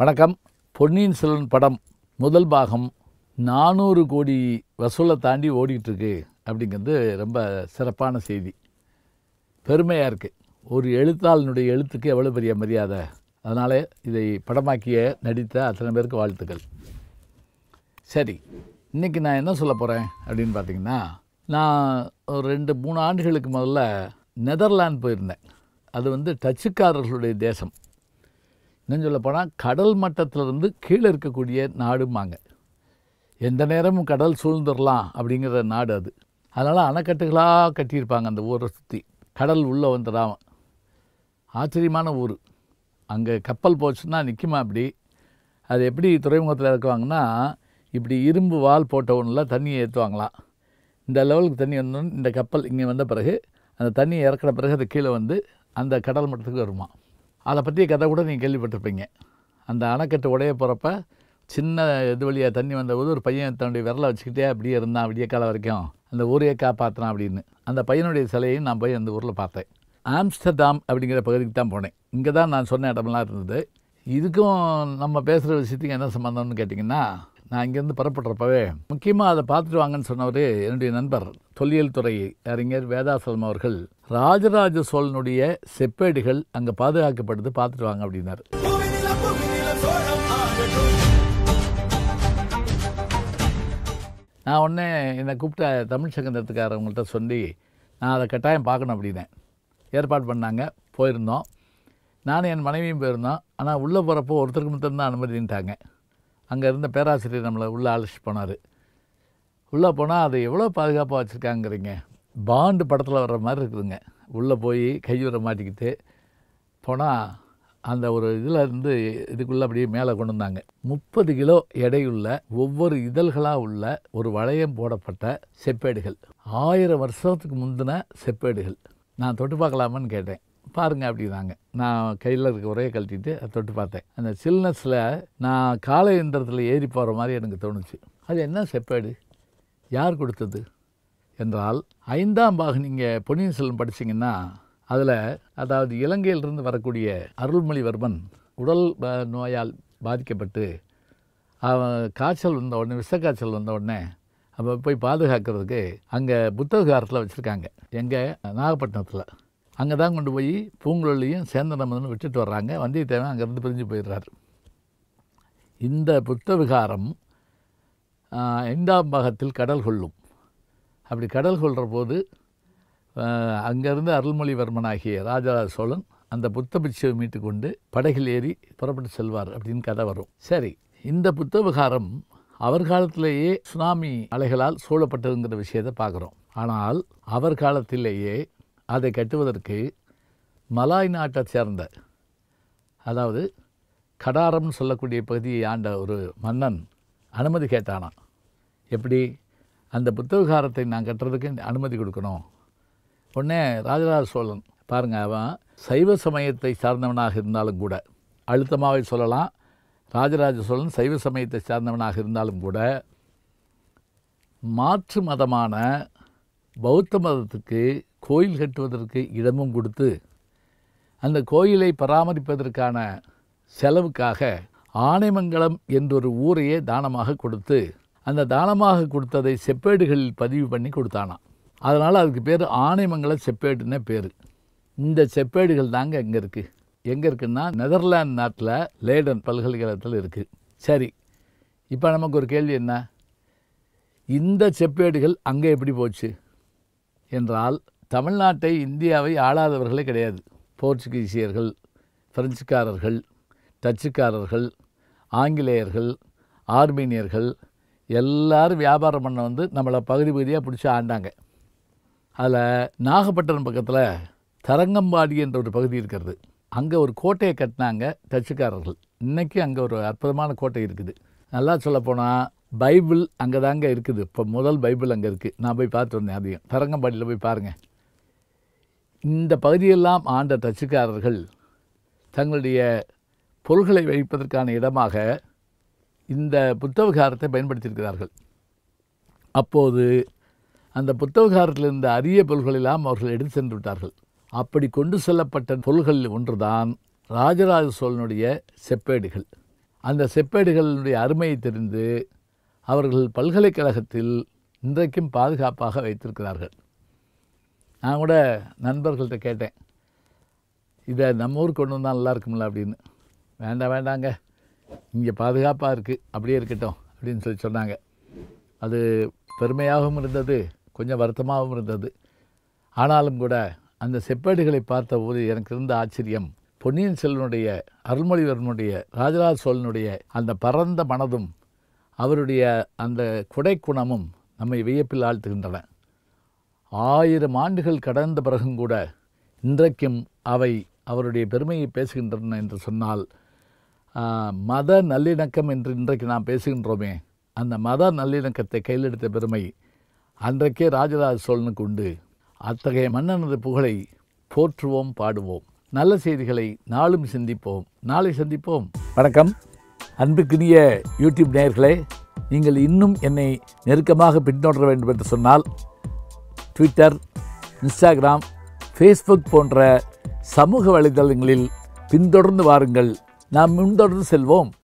வணக்கம் பொன்னியின் செல்வன் படம் முதல் பாகம் நானூறு கோடி வசூலை தாண்டி ஓடிட்டு இருக்கு அப்படிங்கிறது ரொம்ப சிறப்பான செய்தி பெருமையாக இருக்குது ஒரு எழுத்தாளனுடைய எழுத்துக்கு எவ்வளோ பெரிய மரியாதை அதனால் இதை படமாக்கிய நடித்த அத்தனை பேருக்கு வாழ்த்துக்கள் சரி இன்றைக்கி நான் என்ன சொல்ல போகிறேன் அப்படின்னு பார்த்தீங்கன்னா நான் ஒரு ரெண்டு மூணு ஆண்டுகளுக்கு முதல்ல நெதர்லாந்து போயிருந்தேன் அது வந்து டச்சுக்காரர்களுடைய தேசம் இன்னும் சொல்ல போனால் கடல் மட்டத்திலிருந்து கீழே இருக்கக்கூடிய நாடுமாங்க எந்த நேரமும் கடல் சூழ்ந்துடலாம் அப்படிங்கிற நாடு அது அதனால் அணைக்கட்டுகளாக கட்டியிருப்பாங்க அந்த ஊரை சுற்றி கடல் உள்ளே வந்துடாம ஆச்சரியமான ஊர் அங்கே கப்பல் போச்சுன்னா நிற்குமா அப்படி அது எப்படி துறைமுகத்தில் இறக்குவாங்கன்னா இப்படி இரும்பு வால் போட்ட ஒன்றில் தண்ணியை ஏற்றுவாங்களாம் இந்த லெவலுக்கு தண்ணி வந்தோன்னு இந்த கப்பல் இங்கே வந்த பிறகு அந்த தண்ணியை இறக்குன பிறகு அது கீழே வந்து அந்த கடல் மட்டத்துக்கு வருமா அதை பற்றிய கதை கூட நீங்கள் கேள்விப்பட்டிருப்பீங்க அந்த அணைக்கட்டு உடைய போகிறப்ப சின்ன இது வழியாக தண்ணி வந்தபோது ஒரு பையன் தன்னுடைய விரலை வச்சுக்கிட்டே அப்படியே இருந்தான் விடிய காலம் வரைக்கும் அந்த ஊரையே காப்பாற்றினான் அப்படின்னு அந்த பையனுடைய சிலையும் நான் போய் அந்த ஊரில் பார்த்தேன் ஆம்ஸ்டர்டாம் அப்படிங்கிற பகுதிக்கு தான் போனேன் இங்கே தான் நான் சொன்ன இடமெல்லாம் இருந்தது இதுக்கும் நம்ம பேசுகிற விஷயத்துக்கு என்ன சம்மந்தம்னு கேட்டிங்கன்னா நான் இங்கேருந்து புறப்படுறப்பவே முக்கியமாக அதை பார்த்துட்டு வாங்கன்னு சொன்னவர் என்னுடைய நண்பர் தொல்லியல் துறை அறிஞர் வேதாசலம் அவர்கள் ராஜராஜ சோழனுடைய செப்பேடுகள் அங்கே பாதுகாக்கப்படுது பார்த்துட்டு வாங்க அப்படின்னாரு புவிநில புவிநில சோழம் ஆகட்டும் நான் உடனே என்னை கூப்பிட்ட தமிழ் சங்கந்தத்துக்காரவங்கள்ட்ட சொல்லி நான் அதை கட்டாயம் பார்க்கணும் அப்படின்னேன் ஏற்பாடு பண்ணாங்க போயிருந்தோம் நானும் என் மனைவியும் போயிருந்தோம் ஆனால் உள்ளே போகிறப்போ ஒருத்தருக்கு மட்டும்தான் அனுமதின்ட்டாங்க அங்கே இருந்த பேராசிரியர் நம்மளை உள்ளே அழைச்சி போனார் உள்ளே போனால் அதை எவ்வளோ பாதுகாப்பாக வச்சுருக்காங்கிறீங்க பாண்டு படத்தில் வர்ற மாதிரி இருக்குதுங்க உள்ளே போய் கையுறை மாட்டிக்கிட்டு போனால் அந்த ஒரு இதில் இருந்து இதுக்குள்ளே அப்படியே மேலே கொண்டு வந்தாங்க முப்பது கிலோ எடையுள்ள ஒவ்வொரு இதழ்களாக உள்ள ஒரு வளையம் போடப்பட்ட செப்பேடுகள் ஆயிரம் வருஷத்துக்கு முந்தின செப்பேடுகள் நான் தொட்டு பார்க்கலாமான்னு கேட்டேன் பாருங்க அப்படின்னாங்க நான் கையில் இருக்க உரையை கழட்டிட்டு அதை தொட்டு பார்த்தேன் அந்த சில்னஸில் நான் காலை எந்திரத்தில் ஏறி போகிற மாதிரி எனக்கு தோணுச்சு அது என்ன செப்பேடு யார் கொடுத்தது என்றால் ஐந்தாம் பாகம் நீங்கள் பொன்னியின் செல்வன் படிச்சீங்கன்னா அதில் அதாவது இலங்கையிலிருந்து வரக்கூடிய அருள்மொழிவர்மன் உடல் ப- நோயால் பாதிக்கப்பட்டு அவன் காய்ச்சல் வந்த உடனே விஷக்காய்ச்சல் வந்த உடனே அப்போ போய் பாதுகாக்கிறதுக்கு அங்கே புத்தகாரத்தில் வச்சுருக்காங்க எங்கே நாகப்பட்டினத்தில் அங்கே தான் கொண்டு போய் பூங்குழலியும் சேந்தனமதனும் விட்டுட்டு வர்றாங்க வந்தியத்தேவன் அங்கேருந்து பிரிஞ்சு போயிடுறாரு இந்த புத்த விகாரம் ஆஹ், ஐந்தாம் பாகத்தில் கடல் கொள்ளும் அப்படி கடல் கொள்கிற போது ஆஹ், அங்கேருந்து அருள்மொழிவர்மன் ஆகிய ராஜராஜ சோழன் அந்த புத்த பிட்சையை மீட்டு கொண்டு படகில் ஏறி புறப்பட்டு செல்வார் அப்படின்னு கதை வரும் சரி இந்த புத்த விகாரம் அவர் காலத்திலேயே சுனாமி அலைகளால் சூழப்பட்டதுங்கிற விஷயத்தை பார்க்குறோம் ஆனால் அவர் காலத்திலேயே அதை கட்டுவதற்கு மலாய் நாட்டைச் சேர்ந்த அதாவது கடாரம்னு சொல்லக்கூடிய பகுதியை ஆண்ட ஒரு மன்னன் அனுமதி கேட்டானாம் எப்படி அந்த புத்தககாரத்தை நான் கட்டுறதுக்கு அனுமதி கொடுக்கணும் உடனே ராஜராஜ சோழன் பாருங்க அவன் சைவ சமயத்தை சார்ந்தவனாக இருந்தாலும் கூட அழுத்தமாகவே சொல்லலாம் ராஜராஜ சோழன் சைவ சமயத்தை சார்ந்தவனாக இருந்தாலும் கூட மாற்று மதமான பௌத்த மதத்துக்கு கோயில் கட்டுவதற்கு இடமும் கொடுத்து அந்த கோயிலை பராமரிப்பதற்கான செலவுக்காக ஆனைமங்கலம் என்றொரு ஊரையே தானமாக கொடுத்து அந்த தானமாக கொடுத்ததை செப்பேடுகளில் பதிவு பண்ணி கொடுத்தானாம் அதனால் அதுக்கு பேர் ஆனைமங்கல செப்பேடுன்னே பேர் இந்த செப்பேடுகள் தாங்க எங்கே இருக்குது எங்கே இருக்குன்னா நெதர்லாந்து நாட்டில் லேடன் பல்கலைக்கழகத்தில் இருக்குது சரி இப்போ நமக்கு ஒரு கேள்வி என்ன இந்த செப்பேடுகள் அங்கே எப்படி போச்சு என்றால் தமிழ்நாட்டை இந்தியாவை ஆளாதவர்களே கிடையாது போர்ச்சுகீசியர்கள் பிரெஞ்சுக்காரர்கள் டச்சுக்காரர்கள் ஆங்கிலேயர்கள் ஆர்மீனியர்கள் எல்லாரும் வியாபாரம் பண்ண வந்து நம்மளை பகுதி பகுதியாக பிடிச்சி ஆண்டாங்க அதில் நாகப்பட்டினம் பக்கத்தில் தரங்கம்பாடி என்ற ஒரு பகுதி இருக்கிறது அங்கே ஒரு கோட்டையை கட்டினாங்க டச்சுக்காரர்கள் இன்றைக்கி அங்கே ஒரு அற்புதமான கோட்டை இருக்குது நல்லா சொல்லப்போனால் பைபிள் அங்கே தாங்க இருக்குது இப்போ முதல் பைபிள் அங்கே இருக்குது நான் போய் பார்த்து வந்தேன் அதையும் தரங்கம்பாடியில் போய் பாருங்கள் இந்த பகுதியெல்லாம் ஆண்ட டச்சுக்காரர்கள் தங்களுடைய பொருள்களை வைப்பதற்கான இடமாக இந்த புத்தககாரத்தை பயன்படுத்தியிருக்கிறார்கள் அப்போது அந்த புத்தககாரத்தில் இருந்த அரிய பொருள்களெல்லாம் அவர்கள் எடுத்து சென்று விட்டார்கள் அப்படி கொண்டு செல்லப்பட்ட பொருள்களில் ஒன்றுதான் ராஜராஜ சோழனுடைய செப்பேடுகள் அந்த செப்பேடுகளுடைய அருமையை தெரிந்து அவர்கள் பல்கலைக்கழகத்தில் இன்றைக்கும் பாதுகாப்பாக வைத்திருக்கிறார்கள் நான் கூட நண்பர்கள்ட்ட கேட்டேன் இதை நம்ம ஊருக்கு கொண்டு வந்தால் நல்லா இருக்கும்ல அப்படின்னு வேண்டாம் வேண்டாங்க இங்கே பாதுகாப்பாக இருக்குது அப்படியே இருக்கட்டும் அப்படின்னு சொல்லி சொன்னாங்க அது பெருமையாகவும் இருந்தது கொஞ்சம் வருத்தமாகவும் இருந்தது ஆனாலும் கூட அந்த செப்பேடுகளை பார்த்தபோது எனக்கு இருந்த ஆச்சரியம் பொன்னியின் செல்வனுடைய அருள்மொழிவர்மனுடைய ராஜராஜ சோழனுடைய அந்த பரந்த மனதும் அவருடைய அந்த குடைக்குணமும் நம்மை வியப்பில் ஆழ்த்துகின்றன ஆயிரம் ஆண்டுகள் கடந்த பிறகும் கூட இன்றைக்கும் அவை அவருடைய பெருமையை பேசுகின்றன என்று சொன்னால் ஆ, மத நல்லிணக்கம் என்று இன்றைக்கு நாம் பேசுகின்றோமே அந்த மத நல்லிணக்கத்தை கையிலெடுத்த பெருமை அன்றைக்கே ராஜராஜ சோழனுக்கு உண்டு அத்தகைய மன்னனது புகழை போற்றுவோம் பாடுவோம் நல்ல செய்திகளை நாளும் சிந்திப்போம் நாளை சந்திப்போம் வணக்கம் அன்புக்கினிய யூடியூப் நேயர்களே நீங்கள் இன்னும் என்னை நெருக்கமாக பின்தொடர வேண்டும் என்று சொன்னால் ட்விட்டர் இன்ஸ்டாகிராம் ஃபேஸ்புக் போன்ற சமூக வலைதளங்களில் பின்தொடர்ந்து வாருங்கள் நாம் முன்தொடர்ந்து செல்வோம்